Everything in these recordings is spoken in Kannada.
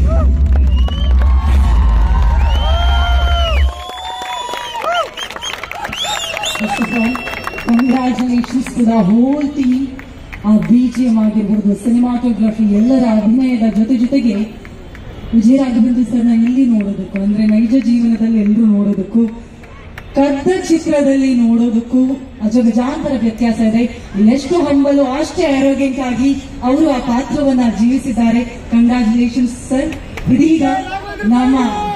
First of all, congratulations to the whole team. ಆ ಬಿ ಜಿ ಎಂ ಆಗಿರ್ಬೋದು ಸಿನಿಮಾಟೋಗ್ರಫಿ ಎಲ್ಲರ ಅಭಿನಯದ ಜೊತೆ ಜೊತೆಗೆ ವಿಜಯ ರಾಘವೇಂದ್ರ ಸರ್ನ ಇಲ್ಲಿ ನೋಡೋದಕ್ಕೂ ಅಂದ್ರೆ ನೈಜ ಜೀವನದಲ್ಲಿ ಎಲ್ಲರೂ ನೋಡೋದಕ್ಕೂ ಕದ್ದ ಚಿತ್ರದಲ್ಲಿ ನೋಡೋದಕ್ಕೂ ಅಜಗಜಾಂತರ ವ್ಯತ್ಯಾಸ ಇದೆ ಎಷ್ಟು ಹಂಬಲು ಅಷ್ಟೇ ಆರೋಗ್ಯಕ್ಕೆ ಆಗಿ ಅವರು ಆ ಪಾತ್ರವನ್ನ ಜೀವಿಸಿದ್ದಾರೆ ಕಂಗ್ರಾಚುಲೇಷನ್ಸ್ ಸರ್ ಇದೀಗ ನಮ್ಮ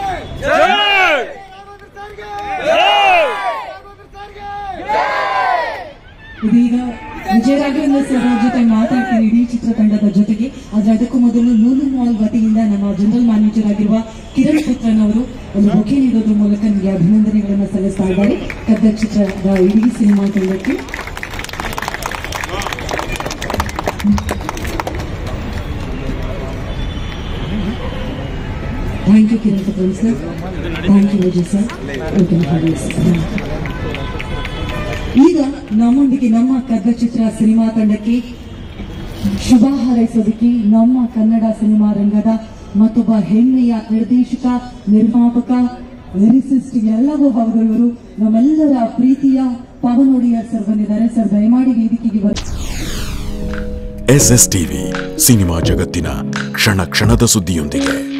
ಇದೀಗ ವಿಜಯ ರಾಘವೇಂದ್ರ ಸರ್ ಅವ್ರ ಜೊತೆ ಮಾತಾಡ್ತೀನಿ ಇಡೀ ಚಿತ್ರತಂಡದ ಜೊತೆಗೆ ಆದ್ರೆ ಅದಕ್ಕೂ ಮೊದಲು ಲೂಲು ಮಾಲ್ ವತಿಯಿಂದ ನಮ್ಮ ಜನರಲ್ ಮ್ಯಾನೇಜರ್ ಆಗಿರುವ ಕಿರಣ್ ಪುತ್ರನ್ ಅವರು ಒಂದು ಬೊಕೆ ನೀಡೋದ್ರ ಮೂಲಕ ನಿಮಗೆ ಅಭಿನಂದನೆಗಳನ್ನು ಸಲ್ಲಿಸ್ತಾ ಇದ್ದಾರೆ ಕದ್ದ ಚಿತ್ರದ ಇಡೀ ಸಿನಿಮಾ ತಂಡಕ್ಕೆ thank you Kiran Puthran sir thank you Vijay sir okay ಈಗ ನಮ್ಮೊಂದಿಗೆ ನಮ್ಮ ಕಗ್ಗ ಚಿತ್ರ ಸಿನಿಮಾ ತಂಡಕ್ಕೆ ಶುಭ ಹಾರೈಸೋದಕ್ಕೆ ನಮ್ಮ ಕನ್ನಡ ಸಿನಿಮಾ ರಂಗದ ಮತ್ತೊಬ್ಬ ಹೆಮ್ಮೆಯ ನಿರ್ದೇಶಕ ನಿರ್ಮಾಪಕ ಲಿರಿಸಿಸ್ಟ್ ಎಲ್ಲವೂ ಹೌದವರು ನಮ್ಮೆಲ್ಲರ ಪ್ರೀತಿಯ ಪವನ್ ಒಡೆಯರ್ ಸರ್ ಬಂದಿದ್ದಾರೆ ಸರ್ ದಯಮಾಡಿ ವೇದಿಕೆಗೆ ಬರ್ ಎಸ್ ಎಸ್ ಟಿವಿ ಸಿನಿಮಾ ಜಗತ್ತಿನ ಕ್ಷಣ ಕ್ಷಣದ ಸುದ್ದಿಯೊಂದಿಗೆ